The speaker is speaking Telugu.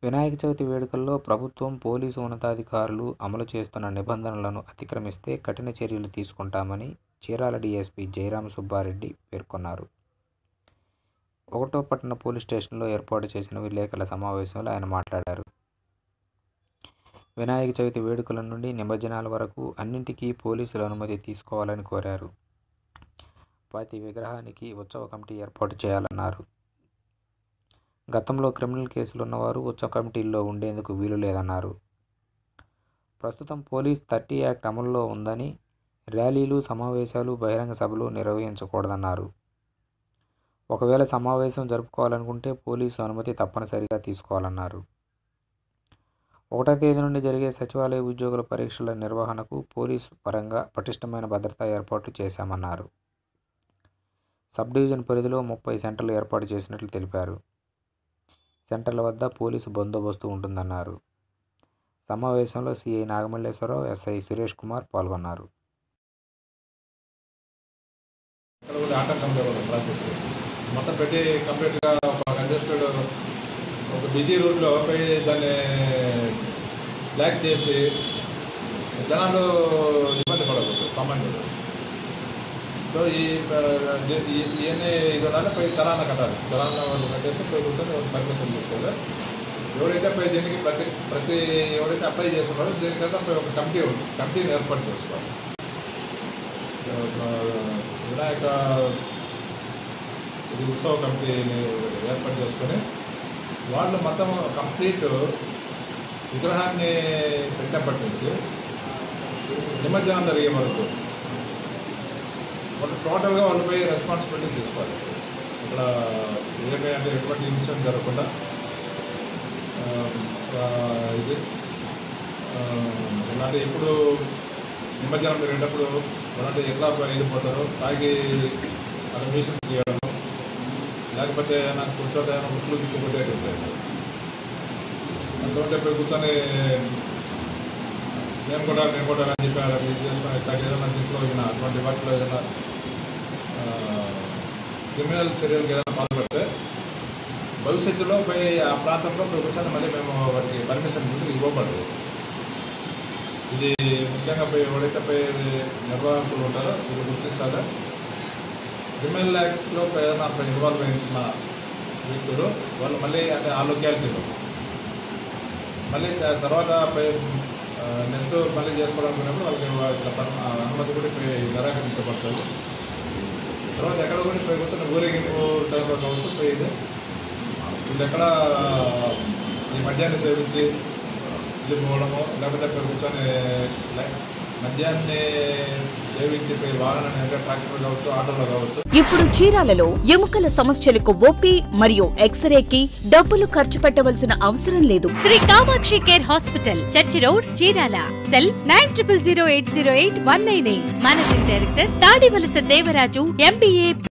వినాయక చవితి వేడుకల్లో ప్రభుత్వం పోలీసు ఉన్నతాధికారులు అమలు చేస్తున్న నిబంధనలను అతిక్రమిస్తే కఠిన చర్యలు తీసుకుంటామని చీరాల డీఎస్పీ జయరాం సుబ్బారెడ్డి పేర్కొన్నారు ఒకటో పట్టణ పోలీస్ స్టేషన్లో ఏర్పాటు చేసిన విలేకరుల సమావేశంలో ఆయన మాట్లాడారు వినాయక చవితి వేడుకల నుండి నిమజ్జనాల వరకు అన్నింటికీ పోలీసుల అనుమతి తీసుకోవాలని కోరారు ప్రతి విగ్రహానికి ఉత్సవ కమిటీ ఏర్పాటు చేయాలన్నారు గతంలో క్రిమినల్ కేసులు ఉన్నవారు ఉత్సవ కమిటీల్లో ఉండేందుకు వీలు లేదన్నారు ప్రస్తుతం పోలీస్ థర్టీ యాక్ట్ అమల్లో ఉందని ర్యాలీలు సమావేశాలు బహిరంగ సభలు నిర్వహించకూడదన్నారు ఒకవేళ సమావేశం జరుపుకోవాలనుకుంటే పోలీసు అనుమతి తప్పనిసరిగా తీసుకోవాలన్నారు ఒకటో తేదీ నుండి జరిగే సచివాలయ ఉద్యోగుల పరీక్షల నిర్వహణకు పోలీసు పరంగా పటిష్టమైన భద్రతా ఏర్పాట్లు చేశామన్నారు సబ్ డివిజన్ పరిధిలో ముప్పై సెంటర్లు ఏర్పాటు చేసినట్లు తెలిపారు సెంటర్ల వద్ద పోలీసు బందోబస్తు ఉంటుందన్నారు సమావేశంలో సిఐ నాగమల్లేశ్వరరావు ఎస్ఐ సురేష్ కుమార్ పాల్గొన్నారు ఇక్కడ కూడా ఆటంకం లేవు ట్రాఫిక్ మొత్తం పెట్టి కంప్లీట్గా ఒక కంజెస్టెడ్ ఒక బిజీ రూట్లో పోయి దాన్ని బ్లాక్ చేసి జనాలు ఇబ్బంది పడకూడదు సామాన్యులు సో ఈ ఈ- ఇవన్నీ ఇది ఉండాలి పోయి చలానా కట్టాలి చలానా వాళ్ళు కట్టేసి పోయి కూర్చొని పర్మిషన్ తీసుకోవాలి ఎవరైతే పోయి దీనికి ప్రతి ప్రతి ఎవరైతే అప్లై చేస్తున్నారో దీనికైతే పోయి ఒక కమిటీ ఉంది కమిటీని ఏర్పాటు చేసుకోవాలి వినాయక ఇది ఉత్సవ కమిటీని ఏర్పాటు చేసుకొని వాళ్ళు మొత్తం కంప్లీట్ విగ్రహాన్ని పెట్టినప్పటి నుంచి నిమజ్జనం జరిగే వరకు వాళ్ళు టోటల్గా వాళ్ళపై రెస్పాన్సిబిలిటీ తీసుకోవాలి ఇక్కడ ఏమి అంటే ఎటువంటి ఇన్సిడెంట్ జరగకుండా ఆ, ఆ, ఇది ఆ, ఇలాంటి ఇప్పుడు నిమజ్జనం జరిగేటప్పుడు అలాంటి ఎట్లా వెళ్ళిపోతారు తాగి అక్కడ మిషన్స్ చేయడం లేకపోతే నాకు కూర్చోతే ముట్లు దిక్కుపోతే అంటుంటే పోయి కూర్చొని నేను కూడా నేను కూడా అని చెప్పి అలా ఇది చేసుకొని ఇట్లా ఏదైనా దీంట్లో ఏదైనా అటువంటి వాటిలో ఏదైనా క్రిమినల్ చర్యలకు ఏదైనా పాల్పడితే భవిష్యత్తులో పోయి ఆ ప్రాంతంలో పోయి కూర్చొని మళ్ళీ మేము వాటికి పర్మిషన్ ముందు ఇవ్వబడదు ఇది ముఖ్యంగా పోయి ఎవరైతే పోయి నిర్వాహకులు ఉంటారో ఇది గుర్తించాలి క్రిమినల్ యాక్ట్లో ఏదైనా ఇన్వాల్వ్ అయిన వ్యక్తులు వాళ్ళు మళ్ళీ అంటే ఆ లొకాలిటీలో మళ్ళీ త- తర్వాత నెక్స్ట్ మళ్ళీ చేసుకోవాలనుకున్నప్పుడు వాళ్ళకి వాళ్ళ పర్- ఆ అనుమతి కూడా పోయి నిరాకరించబడుతుంది తర్వాత ఎక్కడ కూడా పోయి కూర్చొని ఊరేగింపు టైంలో కావచ్చు పోయేది వీళ్ళు ఎక్కడ ఈ మద్యాన్ని సేవించి ఇది పోవడము లేకపోతే అక్కడ కూర్చొని లై- మద్యాన్ని సేవించి పోయి వాహనాన్ని అంటే ట్రాక్టర్ కావచ్చు ఆటోలో కావచ్చు ఇప్పుడు చీరాలలో ఎముకల సమస్యలకు ఓపీ మరియు ఎక్స్రేకి డబ్బులు ఖర్చు పెట్టవలసిన అవసరం లేదు Sri Kamakshi care hospital church road Chirala cell nine triple zero eight zero eight one nine eight managing director Tadivalasa Devaraju MBA